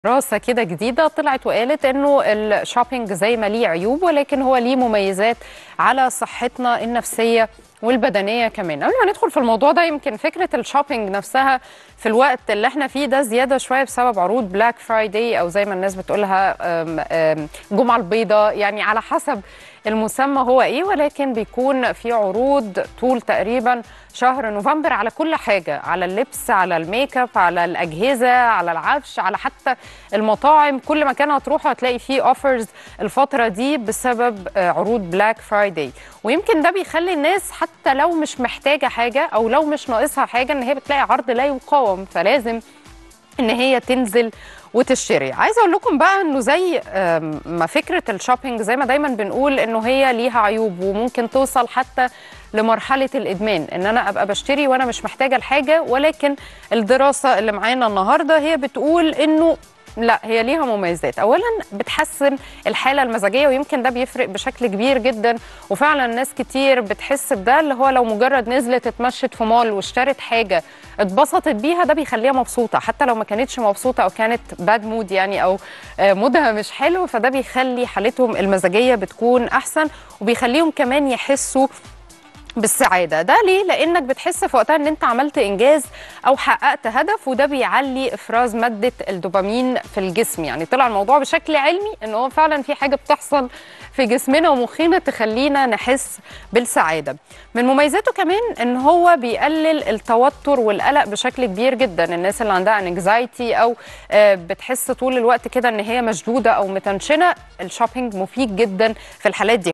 دراسة كده جديدة طلعت وقالت انه الشوبينج زي ما ليه عيوب ولكن هو ليه مميزات على صحتنا النفسية والبدنية كمان قبل ما ندخل في الموضوع ده يمكن فكرة الشوبينج نفسها في الوقت اللي احنا فيه ده زيادة شوية بسبب عروض بلاك فرايداي او زي ما الناس بتقولها أم، أم، جمعة البيضاء يعني على حسب المسمى هو ايه ولكن بيكون في عروض طول تقريبا شهر نوفمبر على كل حاجة على اللبس على الميك اب على الأجهزة على العفش على حتى المطاعم كل مكان هتروحوا هتلاقي فيه اوفرز الفترة دي بسبب آه، عروض بلاك فرايداي ويمكن ده بيخلي الناس حتى لو مش محتاجة حاجة أو لو مش ناقصها حاجة إن هي بتلاقي عرض لا يقاوم فلازم ان هي تنزل وتشتري عايزه اقول لكم بقى انه زي آم، ما فكره الشوبينج زي ما دايما بنقول انه هي ليها عيوب وممكن توصل حتى لمرحله الادمان ان انا ابقى بشتري وانا مش محتاجه الحاجه ولكن الدراسه اللي معانا النهارده هي بتقول انه لا هي ليها مميزات اولا بتحسن الحاله المزاجيه ويمكن ده بيفرق بشكل كبير جدا وفعلا ناس كتير بتحس بده اللي هو لو مجرد نزلت اتمشت في مول واشترت حاجه اتبسطت بيها ده بيخليها مبسوطه حتى لو ما كانتش مبسوطه او كانت باد مود يعني او آه، مودها مش حلو فده بيخلي حالتهم المزاجيه بتكون احسن وبيخليهم كمان يحسوا بالسعاده ده ليه لانك بتحس في وقتها ان انت عملت انجاز او حققت هدف وده بيعلي افراز ماده الدوبامين في الجسم يعني طلع الموضوع بشكل علمي ان هو فعلا في حاجه بتحصل في جسمنا ومخنا تخلينا نحس بالسعاده من مميزاته كمان ان هو بيقلل التوتر والقلق بشكل كبير جدا الناس اللي عندها انكزايتي او آه، بتحس طول الوقت كده ان هي مشدوده او متنشنه الشوبينج مفيد جدا في الحالات دي